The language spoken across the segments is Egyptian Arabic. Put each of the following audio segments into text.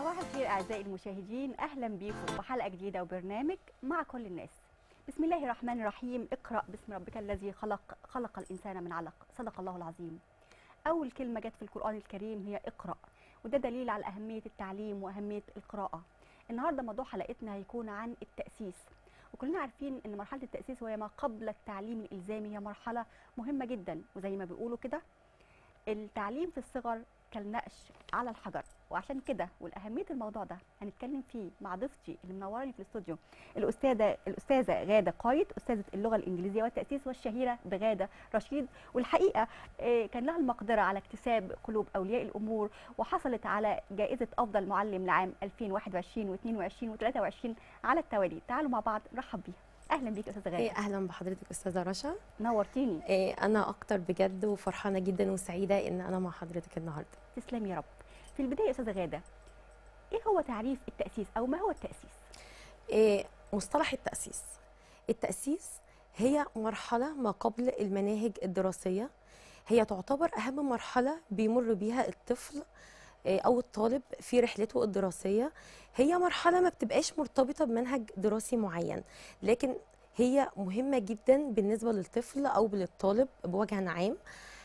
صباح الخير اعزائي المشاهدين اهلا بيكم وحلقه جديده وبرنامج مع كل الناس بسم الله الرحمن الرحيم اقرا باسم ربك الذي خلق خلق الانسان من علق صدق الله العظيم اول كلمه جت في القران الكريم هي اقرا وده دليل على اهميه التعليم واهميه القراءه النهارده موضوع حلقتنا هيكون عن التاسيس وكلنا عارفين ان مرحله التاسيس وهي ما قبل التعليم الالزامي هي مرحله مهمه جدا وزي ما بيقولوا كده التعليم في الصغر كالنقش على الحجر وعشان كده والاهميه الموضوع ده هنتكلم فيه مع ضيفتي اللي منوراني في الاستوديو الاستاذه الاستاذه غاده قايد استاذه اللغه الانجليزيه والتاسيس والشهيره بغاده رشيد والحقيقه آه، كان لها المقدره على اكتساب قلوب اولياء الامور وحصلت على جائزه افضل معلم لعام 2021 و22 و23 على التوالي تعالوا مع بعض نرحب بيها اهلا بيك يا استاذه إيه غاده اهلا بحضرتك استاذه رشا نورتيني إيه انا اكتر بجد وفرحانه جدا وسعيده ان انا مع حضرتك النهارده تسلم يا رب في البدايه يا استاذه غاده ايه هو تعريف التاسيس او ما هو التاسيس إيه مصطلح التاسيس التاسيس هي مرحله ما قبل المناهج الدراسيه هي تعتبر اهم مرحله بيمر بيها الطفل إيه، او الطالب في رحلته الدراسيه هي مرحله ما بتبقاش مرتبطه بمنهج دراسي معين لكن هي مهمه جدا بالنسبه للطفل او للطالب بوجه عام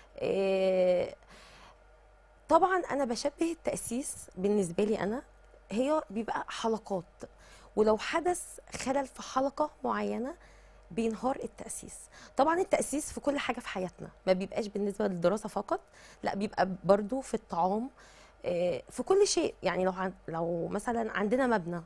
إيه، طبعا انا بشبه التاسيس بالنسبه لي انا هي بيبقى حلقات ولو حدث خلل في حلقه معينه بينهار التاسيس طبعا التاسيس في كل حاجه في حياتنا ما بيبقاش بالنسبه للدراسه فقط لا بيبقى برضو في الطعام آه، في كل شيء يعني لو عن لو مثلا عندنا مبنى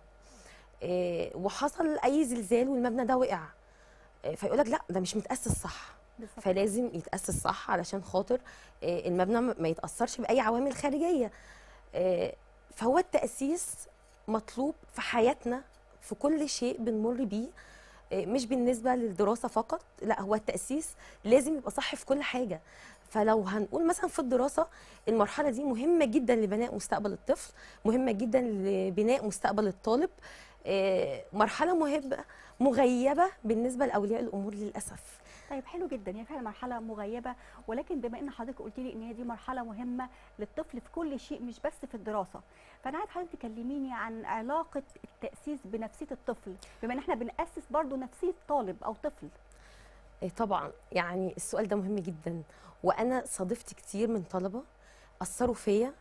آه، وحصل اي زلزال والمبنى ده وقع فيقول لك لا ده مش متاسس صح بالظبط فلازم يتاسس صح علشان خاطر آه، المبنى ما ما يتاثرش باي عوامل خارجيه آه، فهو التاسيس مطلوب في حياتنا في كل شيء بنمر بيه آه، مش بالنسبه للدراسه فقط لا هو التاسيس لازم يبقى صح في كل حاجه فلو هنقول مثلا في الدراسه المرحله دي مهمه جدا لبناء مستقبل الطفل مهمه جدا لبناء مستقبل الطالب آه، مرحله مهمه مغيبه بالنسبه لاولياء الامور للاسف طيب حلو جدا هي فعلا مرحله مغيبه ولكن بما ان حضرتك قلت لي ان هي دي مرحله مهمه للطفل في كل شيء مش بس في الدراسه فانا عايز حضرتك تكلميني عن علاقه التاسيس بنفسيه الطفل بما ان احنا بناسس برضو نفسيه طالب او طفل إيه طبعا يعني السؤال ده مهم جدا وانا صادفت كتير من طلبه اثروا فيا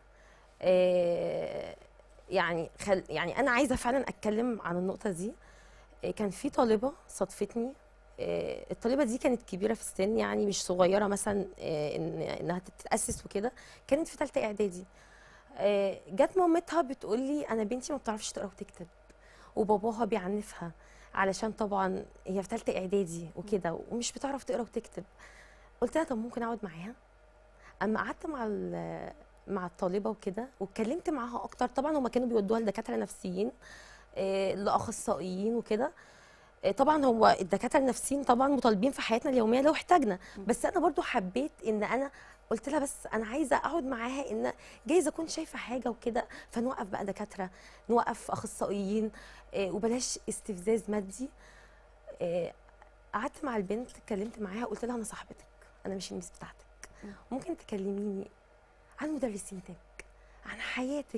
إيه يعني خل يعني انا عايزه فعلا اتكلم عن النقطه دي إيه كان في طالبه صادفتني إيه الطالبه دي كانت كبيره في السن يعني مش صغيره مثلا إيه إن انها تتاسس وكده كانت في ثالثه اعدادي إيه جت مامتها بتقول لي انا بنتي ما بتعرفش تقرا وتكتب وباباها بيعنفها علشان طبعا هي في ثالثه اعدادي وكده ومش بتعرف تقرا وتكتب قلت لها طب ممكن اقعد معاها اما قعدت مع ال- مع الطالبه وكده واتكلمت معاها اكتر طبعا هما كانوا بيودوها لدكاتره نفسيين آه، لاخصائيين وكده آه، طبعا هو الدكاتره النفسيين طبعا مطالبين في حياتنا اليوميه لو احتاجنا بس انا برضو حبيت ان انا قلت لها بس انا عايزه اقعد معاها ان جايزه اكون شايفه حاجه وكده فنوقف بقى دكاتره نوقف اخصائيين آه، وبلاش استفزاز مادي آه، قعدت مع البنت اتكلمت معاها قلت لها انا صاحبتك انا مش الميس بتاعتك مم. ممكن تكلميني عن مدرسينك عن حياتك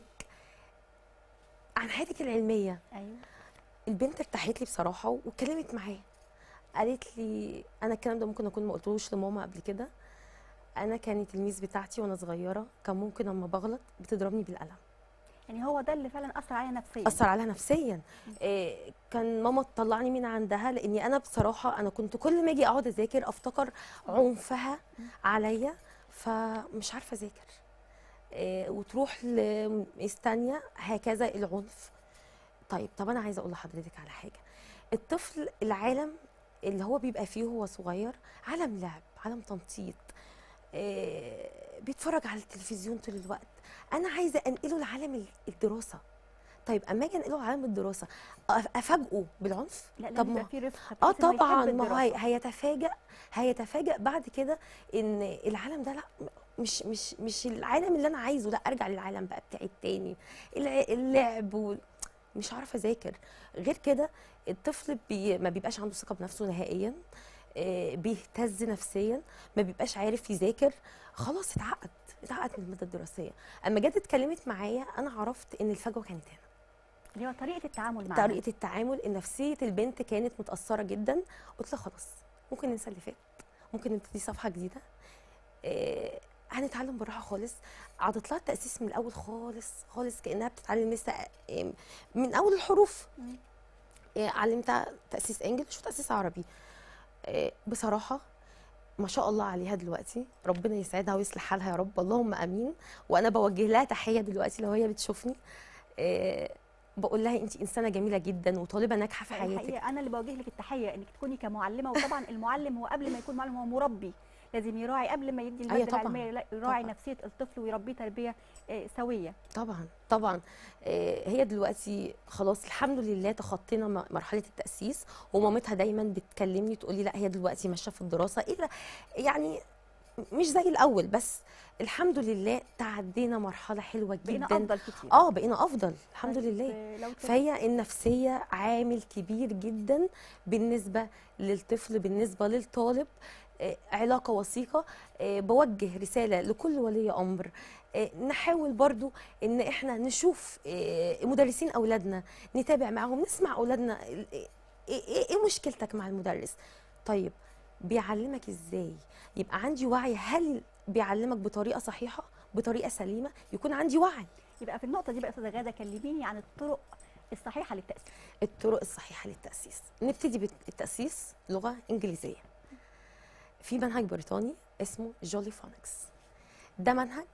عن حياتك العلميه ايوه البنت ارتاحت لي بصراحه واتكلمت معاه قالت لي انا الكلام ده ممكن اكون ما قلتلوش لماما قبل كده انا كانت الميس بتاعتي وانا صغيره كان ممكن اما بغلط بتضربني بالقلم يعني هو ده اللي فعلا اثر عليا نفسيا اثر عليها نفسيا إيه كان ماما تطلعني من عندها لاني انا بصراحه انا كنت كل ما اجي اقعد اذاكر افتكر عنفها عليا فمش عارفه اذاكر إيه وتروح لميس تانية هكذا العنف طيب طب انا عايزه اقول لحضرتك على حاجه الطفل العالم اللي هو بيبقى فيه وهو صغير عالم لعب عالم تنطيط إيه بيتفرج على التلفزيون طول الوقت انا عايزه انقله لعالم ال- الدراسه طيب اما اجي انقله لعالم الدراسه أف- افاجئه بالعنف لا طب لازم ما يبقى في رفق اه بحيث إنه يحب طبعا ما هو هي- الدراسة. هيتفاجئ هيتفاجئ بعد كده ان العالم ده لا مش مش مش العالم اللي انا عايزه لا ارجع للعالم بقى بتاعي التاني الع- اللعب وال... مش عارفه اذاكر غير كده الطفل بي ما بيبقاش عنده ثقه بنفسه نهائيا آه، بيهتز نفسيا ما بيبقاش عارف يذاكر خلاص اتعقد اتعقد من الماده الدراسيه اما جت اتكلمت معايا انا عرفت ان الفجوه كانت هنا اللي هو طريقه التعامل معاها طريقه التعامل نفسيه البنت كانت متاثره جدا قلت لها خلاص ممكن ننسى اللي فات ممكن نبتدي صفحه جديده آه هنتعلم بالراحه خالص عضت لها التاسيس من الاول خالص خالص كانها بتتعلم لسه آه، من اول الحروف مم. آه، علمتها تاسيس انجلش وتاسيس عربي آه، بصراحه ما شاء الله عليها دلوقتي ربنا يسعدها ويصلح حالها يا رب اللهم امين وانا بوجه لها تحيه دلوقتي لو هي بتشوفني آه، بقول لها انت انسانه جميله جدا وطالبه ناجحه في حياتك الحقيقه انا اللي بوجه لك التحيه انك تكوني كمعلمه وطبعا المعلم هو قبل ما يكون معلم هو مربي لازم يراعي قبل ما يدي الماده أيوة طبعاً. العلميه لا، يراعي طبعاً. نفسيه الطفل ويربيه تربيه آه، سويه طبعا طبعا آه، هي دلوقتي خلاص الحمد لله تخطينا م- مرحله التاسيس ومامتها دايما بتكلمني تقول لي لا هي دلوقتي ماشيه في الدراسه الا يعني مش زي الاول بس الحمد لله تعدينا مرحله حلوه بقينا جدا افضل كتير اه بقينا افضل الحمد بس، لله آه، لو كده- فهي النفسيه عامل كبير جدا بالنسبه للطفل بالنسبه للطالب آه، علاقه وثيقه آه، بوجه رساله لكل ولي امر آه، نحاول برضو ان احنا نشوف آه، مدرسين اولادنا نتابع معاهم نسمع اولادنا ال- ايه إيه- إيه مشكلتك مع المدرس طيب بيعلمك ازاي يبقى عندي وعي هل بيعلمك بطريقه صحيحه بطريقه سليمه يكون عندي وعي يبقى في النقطه دي بقى يا استاذه غاده كلميني عن الطرق الصحيحه للتاسيس الطرق الصحيحه للتاسيس نبتدي بالتاسيس لغه انجليزيه في منهج بريطاني اسمه جولي فونكس ده منهج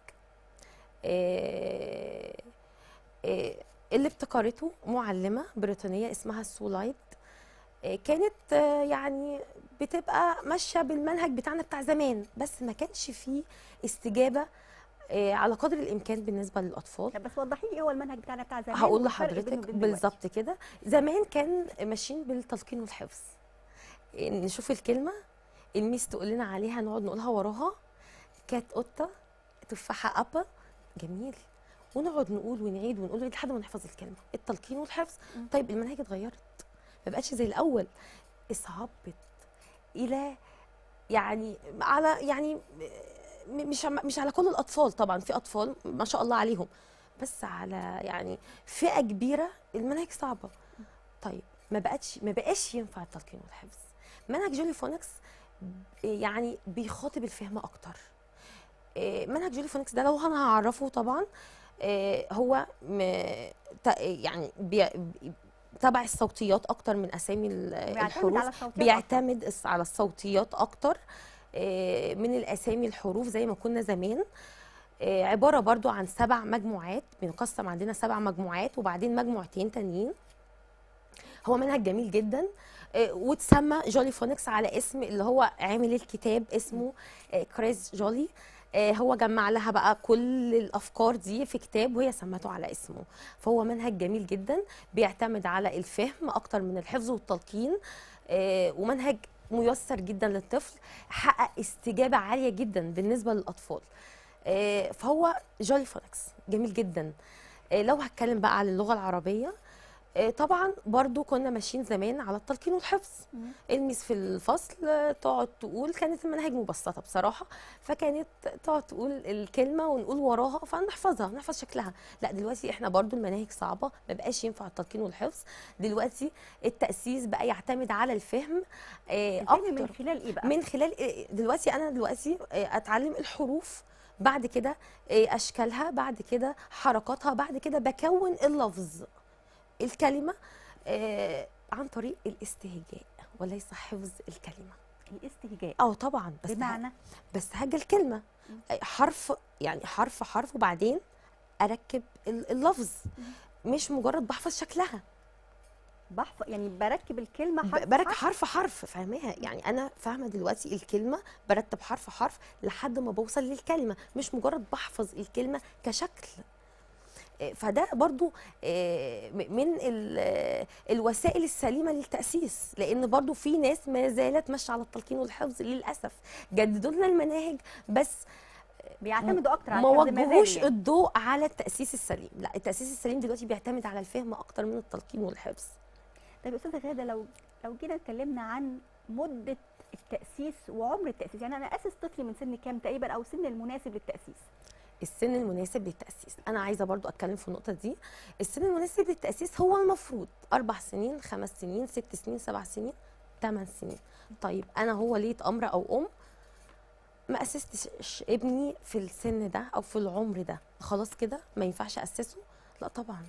آه، آه، اللي ابتكرته معلمه بريطانيه اسمها سولايد آه، كانت آه، يعني بتبقى ماشيه بالمنهج بتاعنا بتاع زمان بس ما كانش فيه استجابه آه، على قدر الامكان بالنسبه للاطفال لا، بس وضحي لي ايه هو المنهج بتاعنا بتاع زمان هقول والفرق بينه لحضرتك وبين دلوقتي. بالظبط كده زمان كان ماشيين بالتلقين والحفظ نشوف الكلمه الميس تقول لنا عليها نقعد نقولها وراها كات قطه تفاحه ابا جميل ونقعد نقول ونعيد ونقول لحد ما نحفظ الكلمه التلقين والحفظ مم. طيب المناهج اتغيرت ما بقتش زي الاول اصعبت الى يعني على يعني م- مش مش على كل الاطفال طبعا في اطفال ما شاء الله عليهم بس على يعني فئه كبيره المناهج صعبه طيب ما بقتش ما بقاش ينفع التلقين والحفظ منهج جولي فونكس يعني بيخاطب الفهم اكتر إيه، منهج جولي فونكس ده لو انا هعرفه طبعا إيه، هو م- ت- يعني بي- بي- تبع الصوتيات اكتر من اسامي ال- بيعتمد الحروف على الصوتيات بيعتمد الس- على الصوتيات اكتر آه، من الاسامي الحروف زي ما كنا زمان آه، عباره برضو عن سبع مجموعات بنقسم عندنا سبع مجموعات وبعدين مجموعتين تانيين هو منهج جميل جدا آه، واتسمى جولي فونكس على اسم اللي هو عامل الكتاب اسمه آه، كريس جولي آه، هو جمع لها بقى كل الافكار دي في كتاب وهي سمته على اسمه فهو منهج جميل جدا بيعتمد على الفهم اكتر من الحفظ والتلقين آه، ومنهج ميسر جدا للطفل حقق استجابه عاليه جدا بالنسبه للاطفال آه، فهو جولي فونكس جميل جدا آه، لو هتكلم بقى على اللغه العربيه آه، طبعا برضو كنا ماشيين زمان على التلقين والحفظ مم. الميس في الفصل آه، تقعد تقول كانت المناهج مبسطه بصراحه فكانت تقعد تقول الكلمه ونقول وراها فنحفظها نحفظ شكلها لا دلوقتي احنا برضو المناهج صعبه ما بقاش ينفع التلقين والحفظ دلوقتي التاسيس بقى يعتمد على الفهم آه، الفهم من اكتر خلال ايه بقى من خلال إيه- دلوقتي انا دلوقتي آه، اتعلم الحروف بعد كده آه، اشكالها بعد كده حركاتها بعد كده بكون اللفظ الكلمه آه، عن طريق الاستهجاء وليس حفظ الكلمه الاستهجاء اه طبعا بس بمعنى بس هاجي الكلمه آه، حرف يعني حرف حرف وبعدين اركب ال- اللفظ مش مجرد بحفظ شكلها بحفظ يعني بركب الكلمه حرف ب- بركب حرف. حرف حرف فاهماها يعني انا فاهمه دلوقتي الكلمه برتب حرف حرف لحد ما بوصل للكلمه مش مجرد بحفظ الكلمه كشكل آه، فده برضو آه، م- من ال- آه، الوسائل السليمه للتاسيس لان برضو في ناس ما زالت ماشيه على التلقين والحفظ للاسف جددوا لنا المناهج بس بيعتمدوا اكتر على ما الحفظ زال وجهوش يعني. الضوء على التاسيس السليم لا التاسيس السليم دلوقتي بيعتمد على الفهم اكتر من التلقين والحفظ طيب يا استاذه غاده لو لو جينا اتكلمنا عن مده التاسيس وعمر التاسيس يعني انا اسس طفلي من سن كام تقريبا او سن المناسب للتاسيس السن المناسب للتأسيس أنا عايزة برضو أتكلم في النقطة دي السن المناسب للتأسيس هو المفروض أربع سنين خمس سنين ست سنين سبع سنين ثمان سنين طيب أنا هو ليه أمر أو أم ما أسستش ابني في السن ده أو في العمر ده خلاص كده ما ينفعش أسسه لا طبعا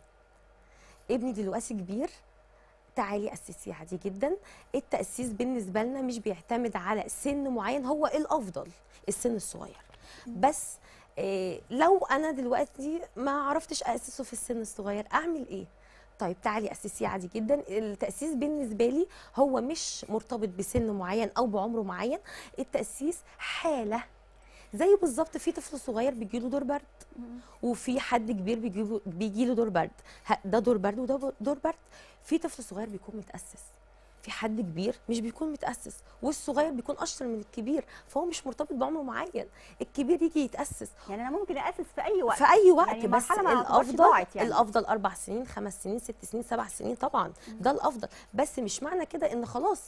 ابني دلوقتي كبير تعالي أسسيه عادي جدا التأسيس بالنسبة لنا مش بيعتمد على سن معين هو الأفضل السن الصغير بس إيه لو انا دلوقتي ما عرفتش اسسه في السن الصغير اعمل ايه طيب تعالي اسسيه عادي جدا التاسيس بالنسبه لي هو مش مرتبط بسن معين او بعمر معين التاسيس حاله زي بالظبط في طفل صغير بيجيله دور برد وفي حد كبير بيجيله بيجيله دور برد ه- ده دور برد وده دور برد في طفل صغير بيكون متاسس في حد كبير مش بيكون متاسس والصغير بيكون اشطر من الكبير فهو مش مرتبط بعمر معين الكبير يجي يتاسس يعني انا ممكن اسس في اي وقت في اي وقت يعني بس مرحلة ما تعتبرش الافضل ضاعت يعني. الافضل اربع سنين خمس سنين ست سنين سبع سنين طبعا ده الافضل بس مش معنى كده ان خلاص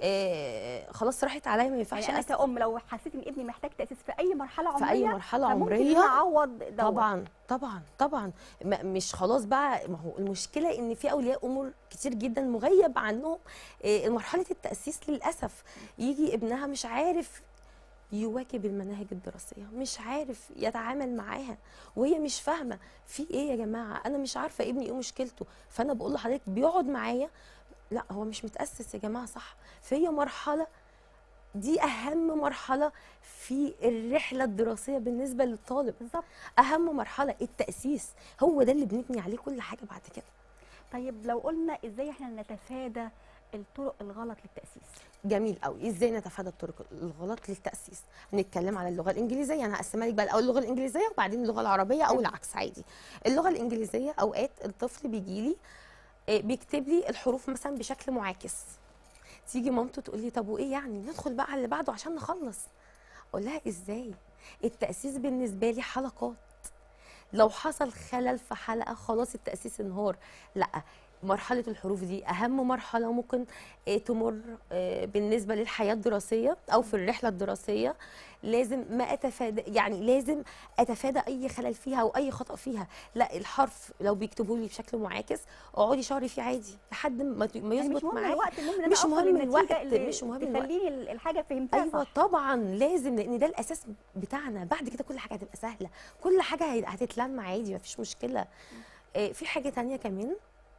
آه خلاص راحت عليا ما ينفعش يعني انا أسس كأم لو حسيت ان ابني محتاج تاسيس في اي مرحله عمريه في اي مرحله فممكن عمريه إن أنا اعوض دوت. طبعا طبعا طبعا ما- مش خلاص بقى ما هو المشكله ان في اولياء امور كتير جدا مغيب عنهم آه، مرحله التاسيس للاسف يجي ابنها مش عارف يواكب المناهج الدراسيه مش عارف يتعامل معاها وهي مش فاهمه في ايه يا جماعه انا مش عارفه ابني ايه مشكلته فانا بقول لحضرتك بيقعد معايا لا هو مش متاسس يا جماعه صح فهي مرحله دي اهم مرحله في الرحله الدراسيه بالنسبه للطالب بالظبط اهم مرحله التاسيس هو ده اللي بنبني عليه كل حاجه بعد كده طيب لو قلنا ازاي احنا نتفادى الطرق الغلط للتاسيس جميل قوي ازاي نتفادى الطرق الغلط للتاسيس هنتكلم على اللغه الانجليزيه انا هقسمها لك بقى الاول اللغه الانجليزيه وبعدين اللغه العربيه او العكس عادي اللغه الانجليزيه اوقات الطفل بيجي لي بيكتب لي الحروف مثلا بشكل معاكس تيجي مامته تقول لي طب وايه يعني ندخل بقى على اللي بعده عشان نخلص اقول لها ازاي التاسيس بالنسبه لي حلقات لو حصل خلل في حلقه خلاص التاسيس انهار لا مرحله الحروف دي اهم مرحله ممكن آه، تمر آه، بالنسبه للحياه الدراسيه او في الرحله الدراسيه لازم ما اتفادى يعني لازم اتفادى اي خلل فيها او اي خطا فيها لا الحرف لو بيكتبوا لي بشكل معاكس اقعدي شهري فيه عادي لحد ما ت- ما يعني مش يظبط مهم معايا الوقت المهم ان انا مش أوصل مهم للنتيجة الوقت، اللي مش مهم الوقت. تخليني ال- الحاجه فهمتها ايوه صح طبعا لازم لان ده الاساس بتاعنا بعد كده كل حاجه هتبقى سهله كل حاجه هي- هتتلم عادي مفيش مشكله آه، في حاجه تانية كمان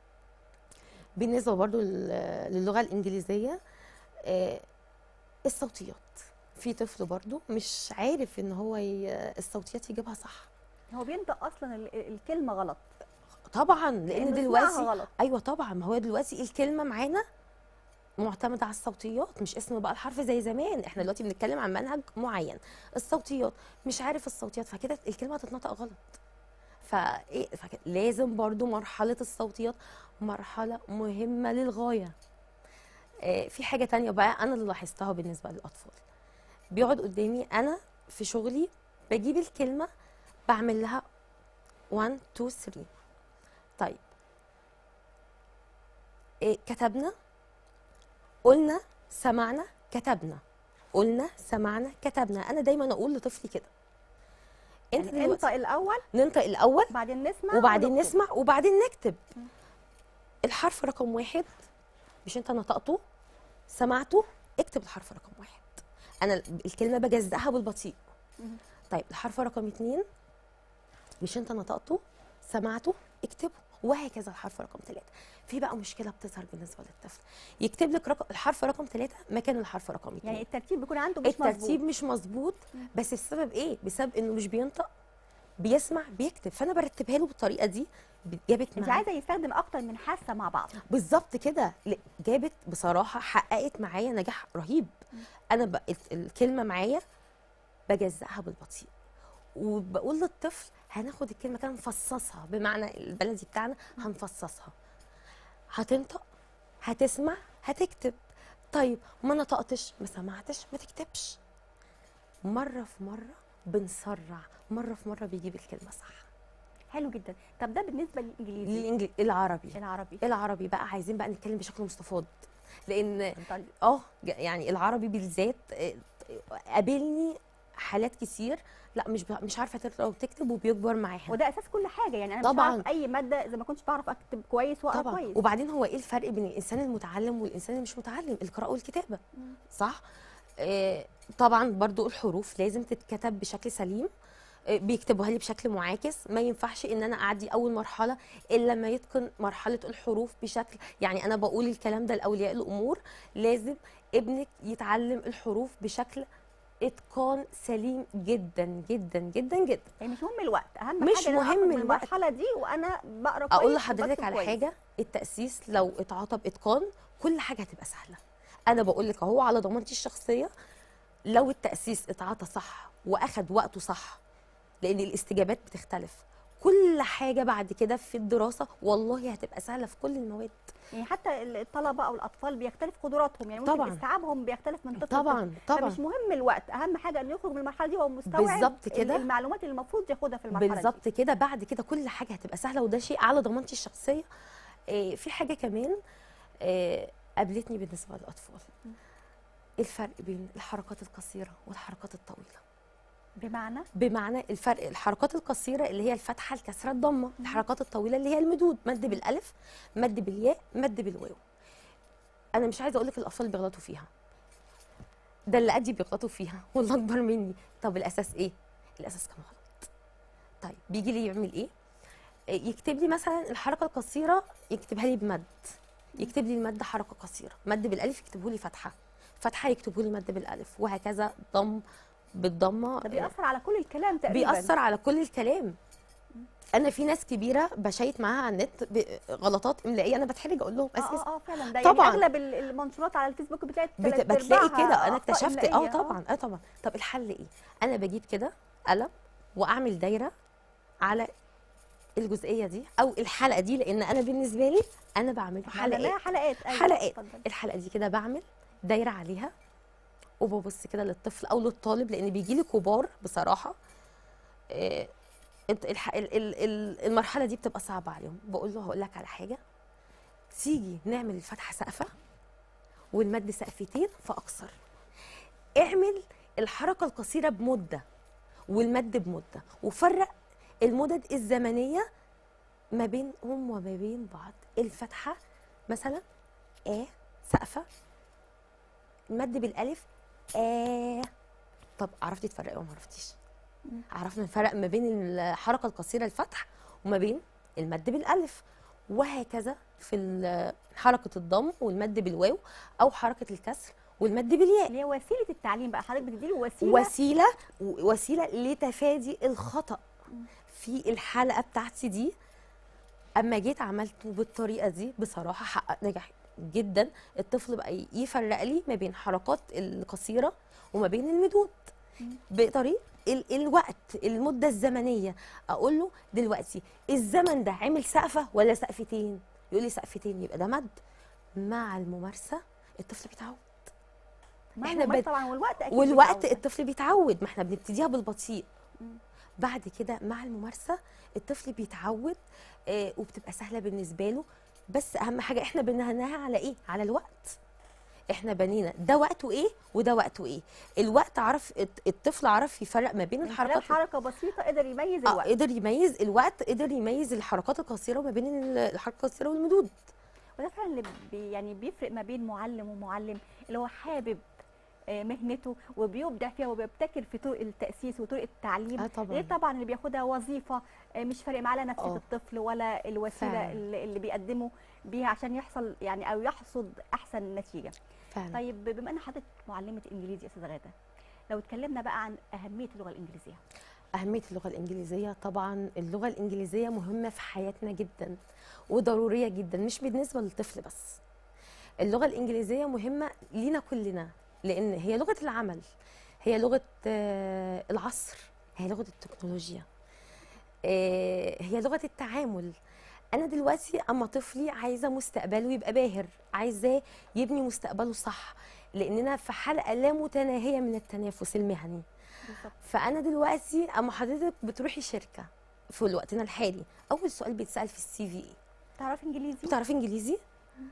بالنسبه برضو لل- للغه الانجليزيه آه، الصوتيات في طفل برضو مش عارف ان هو ي- الصوتيات يجيبها صح هو بينطق اصلا ال- الكلمه غلط طبعا لان لأنه دلوقتي اسمها غلط ايوه طبعا ما هو دلوقتي الكلمه معانا معتمده على الصوتيات مش اسم بقى الحرف زي زمان احنا دلوقتي بنتكلم عن منهج معين الصوتيات مش عارف الصوتيات فكده الكلمه هتتنطق غلط فايه فك- لازم برضو مرحله الصوتيات مرحله مهمه للغايه آه في حاجه تانية بقى انا اللي لاحظتها بالنسبه للاطفال بيقعد قدامي انا في شغلي بجيب الكلمه بعمل لها 1 2 3 طيب إيه كتبنا قلنا سمعنا كتبنا قلنا سمعنا كتبنا انا دايما اقول لطفلي كده انت يعني دلوقتي انطق الاول ننطق الاول بعدين نسمع وبعدين ونكتب. نسمع وبعدين نكتب الحرف رقم واحد مش انت نطقته سمعته اكتب الحرف رقم واحد انا الكلمه بجزأها بالبطيء مم. طيب الحرف رقم اتنين مش انت نطقته سمعته اكتبه وهكذا الحرف رقم ثلاثة في بقى مشكلة بتظهر بالنسبة للطفل يكتب لك رقم الحرف رقم ثلاثة مكان الحرف رقم اتنين يعني الترتيب بيكون عنده مش الترتيب مظبوط مش مظبوط بس بسبب ايه بسبب انه مش بينطق بيسمع بيكتب فانا برتبها له بالطريقه دي جابت انت معاه عايزه يستخدم اكتر من حاسه مع بعض بالظبط كده ل- جابت بصراحه حققت معايا نجاح رهيب انا بقت الكلمه معايا بجزأها بالبطيء وبقول للطفل هناخد الكلمه كده نفصصها بمعنى البلدي بتاعنا هنفصصها هتنطق هتسمع هتكتب طيب ما نطقتش ما سمعتش ما تكتبش مره في مره بنسرع مره في مره بيجيب الكلمه صح حلو جدا طب ده بالنسبه للانجليزي الإنجلي... العربي العربي العربي بقى عايزين بقى نتكلم بشكل مستفاض لان اتفضلي. اه ج- يعني العربي بالذات آه، قابلني حالات كتير لا مش ب- مش عارفه تقرا وتكتب وبيكبر معاها وده اساس كل حاجه يعني انا طبعاً. مش بعرف اي ماده اذا ما كنتش بعرف اكتب كويس واقرا طبعا كويس وبعدين هو ايه الفرق بين الانسان المتعلم والانسان اللي مش متعلم القراءه والكتابه مم. صح آه طبعا برضو الحروف لازم تتكتب بشكل سليم آه، بيكتبوها لي بشكل معاكس ما ينفعش ان انا اعدي اول مرحله الا لما يتقن مرحله الحروف بشكل يعني انا بقول الكلام ده لاولياء الامور لازم ابنك يتعلم الحروف بشكل اتقان سليم جدا جدا جدا جدا يعني مش مهم الوقت اهم مش حاجه إن أنا مهم أخرج من الوقت. المرحله دي وانا بقرا كويس اقول لحضرتك وبكتب على كويس. حاجه التاسيس لو اتعاطى باتقان كل حاجه هتبقى سهله انا بقول لك اهو على ضمانتي الشخصيه لو التاسيس اتعاطى صح واخد وقته صح لان الاستجابات بتختلف كل حاجه بعد كده في الدراسه والله هتبقى سهله في كل المواد يعني حتى الطلبه او الاطفال بيختلف قدراتهم يعني ممكن طبعاً. استيعابهم بيختلف من طفل طبعا لطفل. طبعا فمش مهم الوقت اهم حاجه انه يخرج من المرحله دي وهو مستوعب بالظبط ال- كده. المعلومات اللي المفروض ياخدها في المرحله بالظبط كده بعد كده كل حاجه هتبقى سهله وده شيء على ضمانتي الشخصيه آه، في حاجه كمان آه، قابلتني بالنسبه للاطفال الفرق بين الحركات القصيره والحركات الطويله دي بمعنى بمعنى الفرق الحركات القصيره اللي هي الفتحه الكسره الضمه الحركات الطويله اللي هي المدود مد بالالف مد بالياء مد بالواو انا مش عايزه اقول لك الاطفال بيغلطوا فيها ده اللي قدي بيغلطوا فيها والله اكبر مني طب الاساس ايه الاساس كان غلط طيب بيجي لي يعمل ايه إيه، يكتب لي مثلا الحركه القصيره يكتبها لي بمد يكتب لي المد حركه قصيره مد بالالف يكتبه لي فتحه فتحه يكتبه لي مد بالالف وهكذا ضم بالضمه ده بيأثر على كل الكلام تقريبا بيأثر على كل الكلام انا في ناس كبيره بشيت معاها على النت بغلطات املائيه انا بتحرج اقول لهم اه اساس اه اه فعلا ده طبعاً. يعني اغلب ال- المنشورات على الفيسبوك بتلاقي بت- تلات بتلاقي أرباعها كده انا أخطاء اكتشفت اه إملائية. طبعا اه طبعا طب الحل ايه انا بجيب كده قلم واعمل دايره على الجزئيه دي او الحلقه دي لان انا بالنسبه لي انا بعمل إحنا عملناها حلقات حلقات أيوة، حلقات اتفضل. الحلقه دي كده بعمل دايره عليها وببص كده للطفل او للطالب لان بيجي لي كبار بصراحه آه، انت الح- ال- ال- ال- المرحله دي بتبقى صعبه عليهم بقول له هقول لك على حاجه تيجي نعمل الفتحه سقفه والمد سقفتين فاقصر اعمل الحركه القصيره بمده والمد بمده وفرق المدد الزمنيه ما بينهم وما بين بعض الفتحه مثلا ا سقفه المد بالالف ا طب عرفتي تفرقي ولا ما عرفتيش مم. عرفنا نفرق ما بين الحركه القصيره الفتح وما بين المد بالالف وهكذا في ال- حركه الضم والمد بالواو او حركه الكسر والمد بالياء اللي هي وسيله التعليم بقى حضرتك بتديله وسيله وسيله وسيله لتفادي الخطا في الحلقه بتاعتي دي اما جيت عملته بالطريقه دي بصراحه حقق نجاح جدا الطفل بقى يفرق لي ما بين حركات القصيره وما بين المدود مم. بطريقه ال الوقت المده الزمنيه اقول له دلوقتي الزمن ده عمل سقفه ولا سقفتين يقول لي سقفتين يبقى ده مد مع الممارسه الطفل بيتعود مع إحنا الممارسة بت- طبعا والوقت اكيد والوقت بيتعود. الطفل بيتعود ما احنا بنبتديها بالبطيء مم. بعد كده مع الممارسه الطفل بيتعود آه وبتبقى سهله بالنسبه له بس اهم حاجه احنا بنيناها على ايه على الوقت احنا بنينا ده وقته ايه وده وقته ايه الوقت عرف الط- الطفل عرف يفرق ما بين من خلال الحركات حركه بسيطه قدر يميز اه الوقت قدر يميز الوقت قدر يميز الحركات القصيره وما بين ال- الحركه القصيره والمدود وده فعلا اللي بي يعني بيفرق ما بين معلم ومعلم اللي هو حابب آه، مهنته وبيبدع فيها وبيبتكر في طرق التاسيس وطرق التعليم اه طبعا غير طبعا اللي بياخدها وظيفه آه، مش فارق معاه لا نفسيه آه. الطفل ولا الوسيله فعلا. اللي اللي بيقدمه بيها عشان يحصل يعني او يحصد احسن نتيجه فعلا طيب بما ان حضرتك معلمه انجليزي يا استاذه غاده لو اتكلمنا بقى عن اهميه اللغه الانجليزيه أهمية اللغة الإنجليزية طبعا اللغة الإنجليزية مهمة في حياتنا جدا وضرورية جدا مش بالنسبة للطفل بس اللغة الإنجليزية مهمة لينا كلنا لأن هي لغة العمل هي لغة آه، العصر هي لغة التكنولوجيا آه، هي لغة التعامل أنا دلوقتي أما طفلي عايزة مستقبله يبقى باهر عايزاه يبني مستقبله صح لأننا في حلقة لا متناهية من التنافس المهني بالظبط فانا دلوقتي اما حضرتك بتروحي شركه في وقتنا الحالي اول سؤال بيتسال في السي في ايه تعرفي انجليزي بتعرفي انجليزي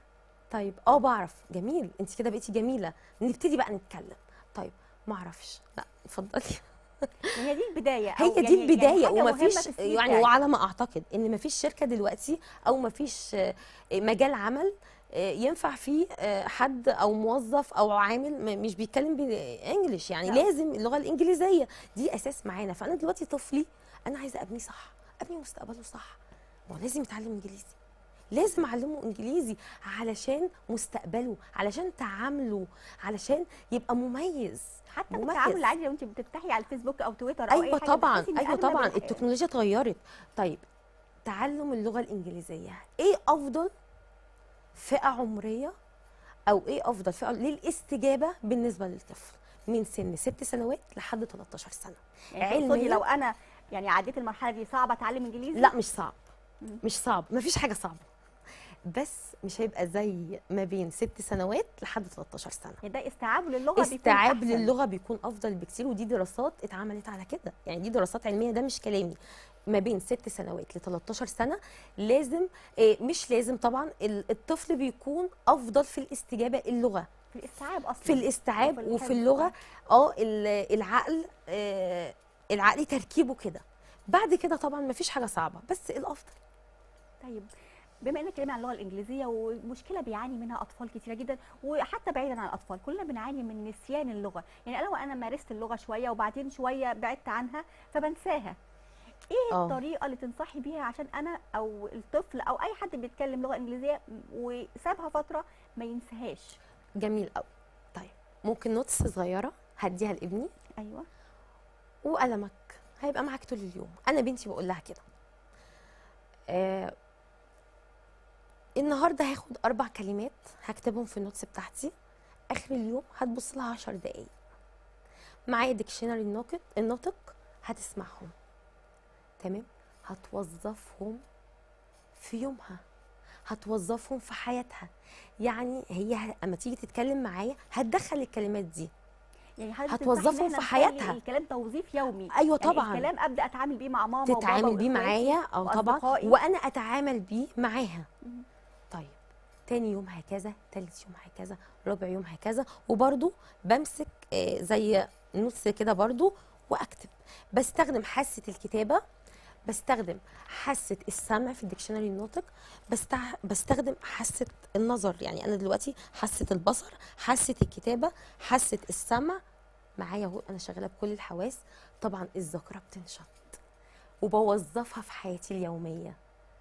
طيب اه بعرف جميل انت كده بقيتي جميله نبتدي بقى نتكلم طيب ما اعرفش لا اتفضلي هي دي البدايه أو هي دي يعني- البدايه يعني حاجة مهمة ومفيش في السي في يعني بتاعك. وعلى ما اعتقد ان مفيش شركه دلوقتي او مفيش آه، مجال عمل آه، ينفع فيه آه، حد او موظف او عامل م- مش بيتكلم بالانجلش يعني لا. لازم اللغه الانجليزيه دي اساس معانا فانا دلوقتي طفلي انا عايزه ابنيه صح ابني مستقبله صح ما هو لازم يتعلم انجليزي لازم اعلمه انجليزي علشان مستقبله علشان تعامله علشان يبقى مميز حتى في مميز. التعامل العادي لو انت بتفتحي على الفيسبوك او تويتر او اي ايوه حاجه طبعا بتحسي إن ايوه أغلب طبعا ال- التكنولوجيا اتغيرت طيب تعلم اللغه الانجليزيه ايه افضل فئه عمريه او ايه افضل فئه للاستجابه بالنسبه للطفل من سن ست سنوات لحد 13 سنه يعني علمياً- تقصدي لو انا يعني عديت المرحله دي صعبه اتعلم انجليزي لا مش صعب مم. مش صعب مفيش حاجه صعبه بس مش هيبقى زي ما بين ست سنوات لحد 13 سنه يعني ده استيعابه للغه بيكون استيعاب أحسن. للغه بيكون افضل بكتير ودي دراسات اتعملت على كده يعني دي دراسات علميه ده مش كلامي ما بين ست سنوات ل 13 سنه لازم إيه مش لازم طبعا ال- الطفل بيكون افضل في الاستجابه اللغه في الاستيعاب اصلا في الاستيعاب وفي وفي الحفظ. اللغه اه ال- العقل آه العقل تركيبه كده بعد كده طبعا ما فيش حاجه صعبه بس الافضل طيب بما انك اتكلمنا عن اللغه الانجليزيه ومشكله بيعاني منها اطفال كتيره جدا وحتى بعيدا عن الاطفال كلنا بنعاني من نسيان اللغه يعني انا وانا مارست اللغه شويه وبعدين شويه بعدت عنها فبنساها ايه آه. الطريقه اللي تنصحي بيها عشان انا او الطفل او اي حد بيتكلم لغه انجليزيه وسابها فتره ما ينساهاش جميل قوي طيب ممكن نوتس صغيره هديها لابني ايوه وقلمك هيبقى معاك طول اليوم انا بنتي بقول لها كده آه النهارده هاخد اربع كلمات هكتبهم في النوتس بتاعتي اخر اليوم هتبص لها 10 دقايق معايا ديكشنري الناطق الناطق هتسمعهم تمام هتوظفهم في يومها هتوظفهم في حياتها يعني هي ه- اما تيجي تتكلم معايا هتدخل الكلمات دي يعني حضرتك هتوظفهم تنصحي إن في إحنا نخلي حياتها. الكلام توظيف يومي ايوه يعني طبعا الكلام ابدا اتعامل بيه مع ماما وبابا تتعامل بيه وإخواتي. معايا اه طبعا وأصدقائي. وانا اتعامل بيه معاها مم. طيب تاني يوم هكذا تالت يوم هكذا رابع يوم هكذا وبرضو بمسك آه، زي نص كده برضو واكتب بستخدم حاسه الكتابه بستخدم حاسه السمع في الديكشنري الناطق بستع... بستخدم حاسه النظر يعني انا دلوقتي حاسه البصر حاسه الكتابه حاسه السمع معايا اهو انا شغاله بكل الحواس طبعا الذاكره بتنشط وبوظفها في حياتي اليوميه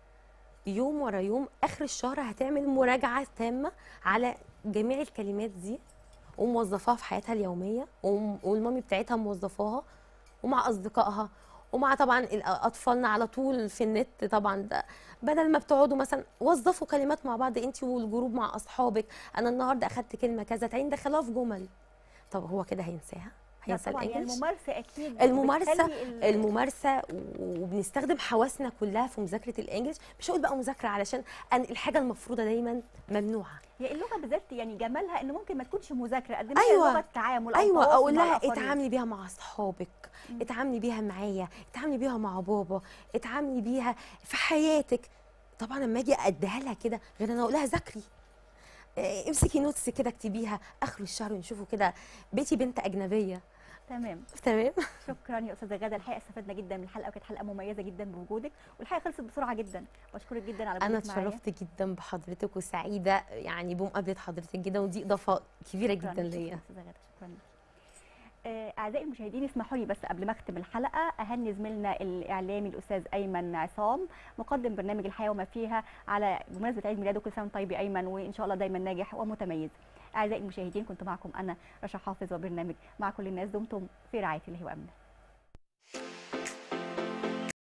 يوم ورا يوم اخر الشهر هتعمل مراجعه تامه على جميع الكلمات دي وموظفاها في حياتها اليوميه وم- والمامي بتاعتها موظفاها ومع اصدقائها ومع طبعا ال- اطفالنا على طول في النت طبعا ده بدل ما بتقعدوا مثلا وظفوا كلمات مع بعض انت والجروب مع اصحابك انا النهارده اخدت كلمه كذا تعالي ندخلها في جمل طب هو كده هينساها لا هينسى طبعا يعني الانجليش الممارسه اكيد الممارسة بتخلي ال- الممارسه وبنستخدم حواسنا كلها في مذاكره الانجليش مش هقول بقى مذاكره علشان أن الحاجه المفروضه دايما ممنوعه هي اللغه بالذات يعني جمالها ان ممكن ما تكونش مذاكره قد ما أيوة. هي لغه تعامل أو ايوه تواصل اقول مع لها الآخرين. اتعاملي بيها مع اصحابك مم. اتعاملي بيها معايا اتعاملي بيها مع بابا اتعاملي بيها في حياتك طبعا لما اجي اديها لها كده غير انا اقول لها ذاكري اه، امسكي نوتس كده اكتبيها اخر الشهر نشوفوا كده بيتي بنت اجنبيه تمام تمام شكرا يا استاذه غاده الحقيقه استفدنا جدا من الحلقه وكانت حلقه مميزه جدا بوجودك والحقيقه خلصت بسرعه جدا بشكرك جدا على انا وجودك معايا. اتشرفت جدا بحضرتك وسعيده يعني بمقابله حضرتك جدا ودي اضافه كبيره شكراً، جدا شكراً ليا استاذه غاده شكرا لك. آه، اعزائي المشاهدين اسمحوا لي بس قبل ما اختم الحلقه اهني زميلنا الاعلامي الاستاذ ايمن عصام مقدم برنامج الحياه وما فيها على بمناسبه عيد ميلاده كل سنه وأنت طيب يا ايمن وان شاء الله دايما ناجح ومتميز اعزائي المشاهدين كنت معكم انا رشا حافظ وبرنامج مع كل الناس دمتم في رعايه الله وامنه